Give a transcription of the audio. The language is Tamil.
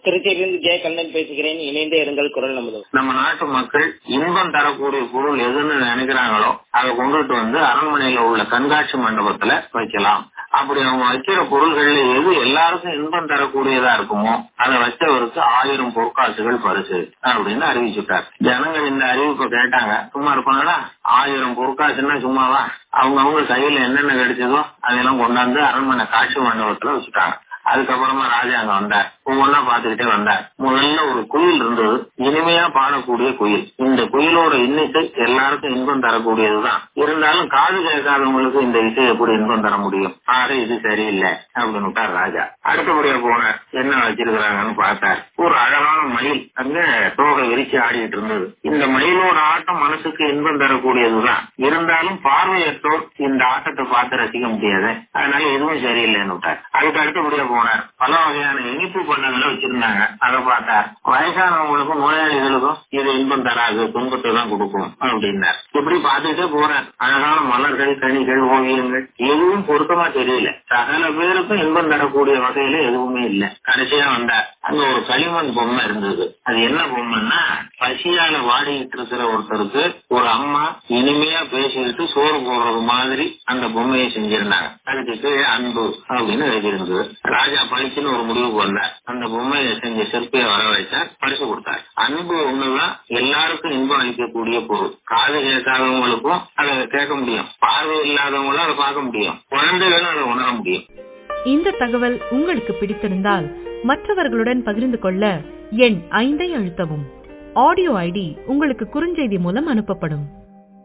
திருச்சியிலிருந்து ஜெய கண்ணன் பேசுகிறேன் இணைந்தே இருங்கள் குரல் நமது நம்ம நாட்டு மக்கள் இன்பம் தரக்கூடிய பொருள் எதுன்னு நினைக்கிறாங்களோ அதை கொண்டுட்டு வந்து அரண்மனையில உள்ள கண்காட்சி மண்டபத்துல வைக்கலாம் அப்படி அவங்க வைக்கிற பொருள்கள்ல எது எல்லாருக்கும் இன்பம் தரக்கூடியதா இருக்குமோ அதை வச்சவருக்கு ஆயிரம் பொற்காசுகள் பரிசு அப்படின்னு அறிவிச்சுட்டார் ஜனங்கள் இந்த அறிவிப்பை கேட்டாங்க சும்மா இருப்பாங்களா ஆயிரம் பொற்காசுன்னா சும்மாவா அவங்க அவங்க கையில என்னென்ன கிடைச்சதோ அதெல்லாம் கொண்டாந்து அரண்மனை காட்சி மண்டபத்துல வச்சுட்டாங்க அதுக்கப்புறமா ராஜா அங்க வந்தார் ஒவ்வொன்னா பாத்துக்கிட்டே வந்தார் முதல்ல ஒரு குயில் இருந்தது இனிமையா பாடக்கூடிய குயில் இந்த குயிலோட இன்னிசை எல்லாருக்கும் இன்பம் தரக்கூடியதுதான் இருந்தாலும் காது கேட்காதவங்களுக்கு இந்த இசை எப்படி இன்பம் தர முடியும் ஆக இது சரியில்லை அப்படின்னு விட்டார் ராஜா அடுத்தபடியா போனார் என்ன வச்சிருக்கிறாங்கன்னு பார்த்தார் ஒரு அழகான மயில் அங்க தோகை விரிச்சு ஆடிட்டு இருந்தது இந்த மயிலோட ஆட்டம் மனசுக்கு இன்பம் தரக்கூடியதுதான் இருந்தாலும் பார்வையற்றோர் இந்த ஆட்டத்தை பார்த்து ரசிக்க முடியாது அதனால எதுவும் சரியில்லைன்னு விட்டார் அதுக்கு அடுத்தபடியா போனார் பல வகையான இனிப்பு பண்ணங்களை வச்சிருந்தாங்க அதை பார்த்தார் வயசானவங்களுக்கும் நோயாளிகளுக்கும் இது இன்பம் தராது துன்பத்தை தான் கொடுக்கும் அப்படின்னார் இப்படி பார்த்துட்டே போறார் அழகான மலர்கள் கனிகள் ஓவியங்கள் எதுவும் பொருத்தமா தெரியல சகல பேருக்கும் இன்பம் தரக்கூடிய வகையில எதுவுமே இல்ல கடைசியா வந்தார் அங்க ஒரு களிமண் பொம்மை இருந்தது அது என்ன பொம்மைன்னா பசியால வாடிக்கிட்டு இருக்கிற ஒருத்தருக்கு ஒரு அம்மா இனிமையா பேசிக்கிட்டு சோறு போடுறது மாதிரி அந்த பொம்மையை செஞ்சிருந்தாங்க அதுக்கு கீழே அன்பு அப்படின்னு எழுதியிருந்தது ராஜா பழிச்சுன்னு ஒரு முடிவுக்கு வந்தார் அந்த பொம்மையை செஞ்ச சிற்பியை வர வைத்தார் பரிசு கொடுத்தார் அன்பு ஒண்ணுதான் எல்லாருக்கும் இன்பம் அளிக்கக்கூடிய பொருள் காது கேட்காதவங்களுக்கும் அதை கேட்க முடியும் பார்வை இல்லாதவங்களும் அதை பார்க்க முடியும் குழந்தைகளும் அதை உணர முடியும் இந்த தகவல் உங்களுக்கு பிடித்திருந்தால் மற்றவர்களுடன் பகிர்ந்து கொள்ள எண் ஐந்தை அழுத்தவும் ஆடியோ ஐடி உங்களுக்கு குறுஞ்செய்தி மூலம் அனுப்பப்படும்